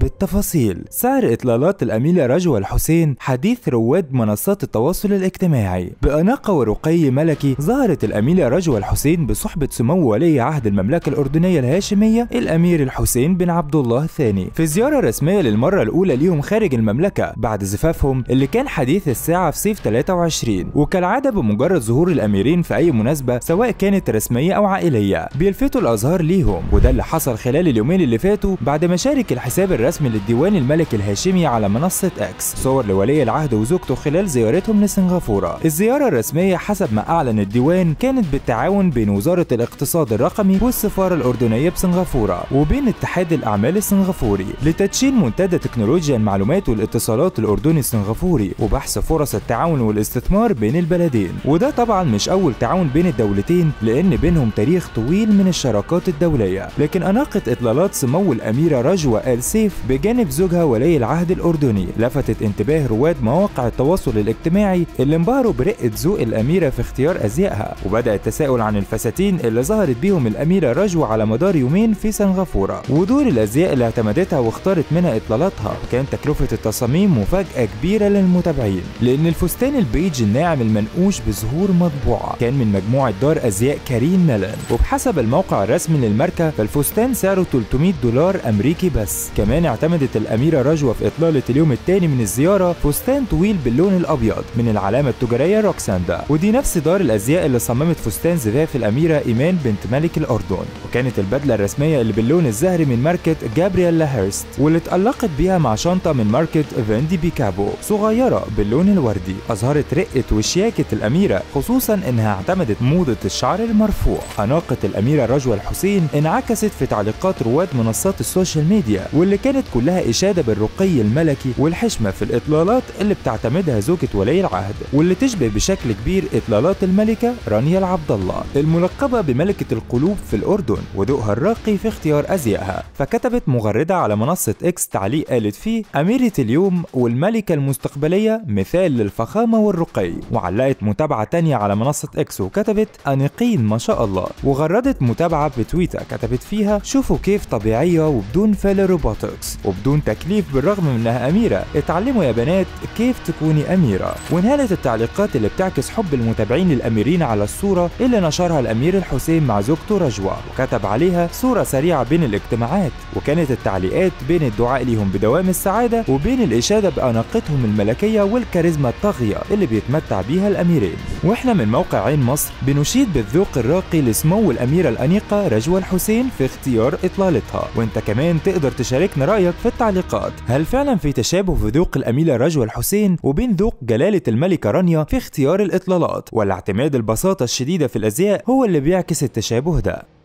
بالتفاصيل سعر إطلالات الأميرة رجوة الحسين حديث رواد منصات التواصل الاجتماعي بأناقة ورقي ملكي ظهرت الأميرة رجوة الحسين بصحبة سمو ولي عهد المملكة الأردنية الهاشمية الأمير الحسين بن عبد الله الثاني في زيارة رسمية للمرة الأولى ليهم خارج المملكة بعد زفافهم اللي كان حديث الساعة في صيف 23 وكالعادة بمجرد ظهور الأميرين في أي مناسبة سواء كانت رسمية أو عائلية بيلفتوا الأزهار ليهم وده اللي حصل خلال اليومين اللي فاتوا بعد ما شارك الحساب الرسمي للديوان الملكي الهاشمي على منصة اكس صور لولي العهد وزوجته خلال زيارتهم لسنغافورة الزيارة الرسمية حسب ما أعلن الديوان كانت بالتعاون بين وزارة الاقتصاد الرقمي والسفارة الأردنية بسنغافورة وبين اتحاد الأعمال السنغافوري لتدشين منتدى تكنولوجيا المعلومات والاتصالات الأردني السنغافوري وبحث فرص التعاون والاستثمار بين البلدين وده طبعا مش أول تعاون بين الدولتين لأن بينهم تاريخ طويل من الشراكات الدولية لكن أناقة إطلالات سمو الأميرة رجوة آل سيف بجانب زوجها ولي العهد الأردني لفتت انتباه رواد مواقع التواصل الاجتماعي اللي انبهروا برقة ذوق الأميرة في اختيار أزيائها وبدأ التساؤل عن الفساتين اللي ظهرت بيهم الأميرة رجوة على مدار يومين في سنغافورة ودور الأزياء اللي اعتمدتها واختارت منها إطلالاتها كان تكلفة التصاميم مفاجأة كبيرة للمتابعين لأن الفستان البيج الناعم المنقوش بزهور مطبوعة كان من مجموعة دار أزياء كارين ميلان وبحسب الموقع الرسمي للماركة فالفستان سعره 300 دولار أمريكي بس كمان اعتمدت الأميرة رجوة في إطلالة اليوم الثاني من الزيارة فستان طويل باللون الأبيض من العلامة التجارية روكساندا ودي نفس دار الأزياء اللي صممت فستان زفاف الأميرة إيمان بنت ملك الأردن وكانت البدلة الرسمية اللي باللون الزهري من ماركة جابرييلا هيرست واللي اتألقت بيها مع شنطة من ماركة فيندي بيكابو صغيرة باللون الوردي أظهرت رقة وشياكة الأميرة خصوصا إنها اعتمدت موضة الشعر المرفوع أناقة الأميرة رجوة الحسين انعكست في تعليقات رواد منصات السوشيال ميديا واللي كانت كلها إشادة بالرقي الملكي والحشمة في الإطلالات اللي بتعتمدها زوجة ولي العهد واللي تشبه بشكل كبير إطلالات الملكة رانيا العبد الله الملقبة بملكة القلوب في الأردن وذوقها الراقي في اختيار أزيائها فكتبت مغردة على منصة إكس تعليق قالت فيه أميرة اليوم والملكة المستقبلية مثال للفخامة والرقي وعلقت متابعة تانية على منصة إكس وكتبت أنيقين ما شاء الله وغردت متابعة بتويتر كتبت فيها شوفوا كيف طبيعية وبدون فيلر روبوتكس وبدون تكليف بالرغم من انها اميرة اتعلموا يا بنات كيف تكوني اميرة وانهالت التعليقات اللي بتعكس حب المتابعين للاميرين على الصورة اللي نشرها الامير الحسين مع زوجته رجوة وكتب عليها صورة سريعة بين الاجتماعات وكانت التعليقات بين الدعاء ليهم بدوام السعادة وبين الاشادة باناقتهم الملكية والكاريزما الطاغية اللي بيتمتع بيها الاميرين واحنا من موقع عين مصر بنشيد بالذوق الراقي لسمو الاميرة الانيقة رجوة الحسين في اختيار اطلالتها وانت كمان تقدر تشاركنا رايك في التعليقات هل فعلا في تشابه في ذوق الاميرة رجوة الحسين وبين ذوق جلالة الملكة رانيا في اختيار الاطلالات ولا اعتماد البساطة الشديدة في الازياء هو اللي بيعكس التشابه ده